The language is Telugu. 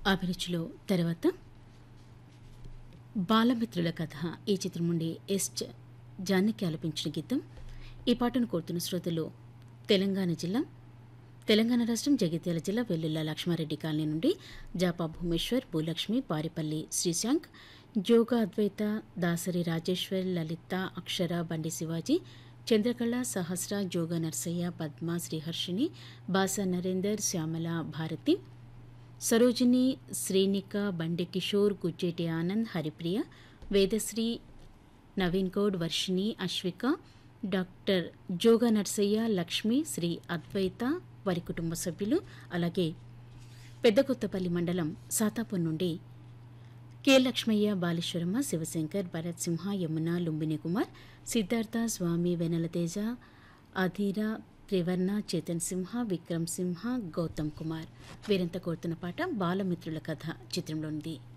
అభిరుచిలో తర్వాత బాలమిత్రుల కథ ఈ చిత్రం నుండి ఎస్ జ- జానకి ఆలపించిన గీతం ఈ పాటను కోరుతున్న శ్రోతలు తెలంగాణ జిల్లా తెలంగాణ రాష్ట్రం జగిత్యాల జిల్లా వెల్లుల్ల లక్ష్మారెడ్డి కాలనీ నుండి జాపా భూమేశ్వర్ భూలక్ష్మి పారిపల్లి శ్రీశాంక్ జోగా అద్వైత దాసరి రాజేశ్వర్ లలిత అక్షర బండి శివాజీ చంద్రకళ సహస్ర జోగా నర్సయ్య పద్మ శ్రీహర్షిని బాసా నరేందర్ శ్యామల భారతి సరోజిని శ్రీనిక బండి కిషోర్ గుజ్జేటి ఆనంద్ హరిప్రియ వేదశ్రీ నవీన్ గౌడ్ వర్షిణి అశ్విక డాక్టర్ జోగా నర్సయ్య లక్ష్మి శ్రీ అద్వైత వారి కుటుంబ సభ్యులు అలాగే పెద్దకొత్తపల్లి మండలం సాతాపూర్ నుండి కె లక్ష్మయ్య బాలేశ్వరమ్మ శివశంకర్ భరత్ సింహ యమున లుంబిని కుమార్ సిద్ధార్థ స్వామి వెనలతేజ అధీర త్రివర్ణ చేతన్ సింహ విక్రమ్ సింహ గౌతమ్ కుమార్ వీరంతా కోరుతున్న పాట బాలమిత్రుల కథ చిత్రంలోనిది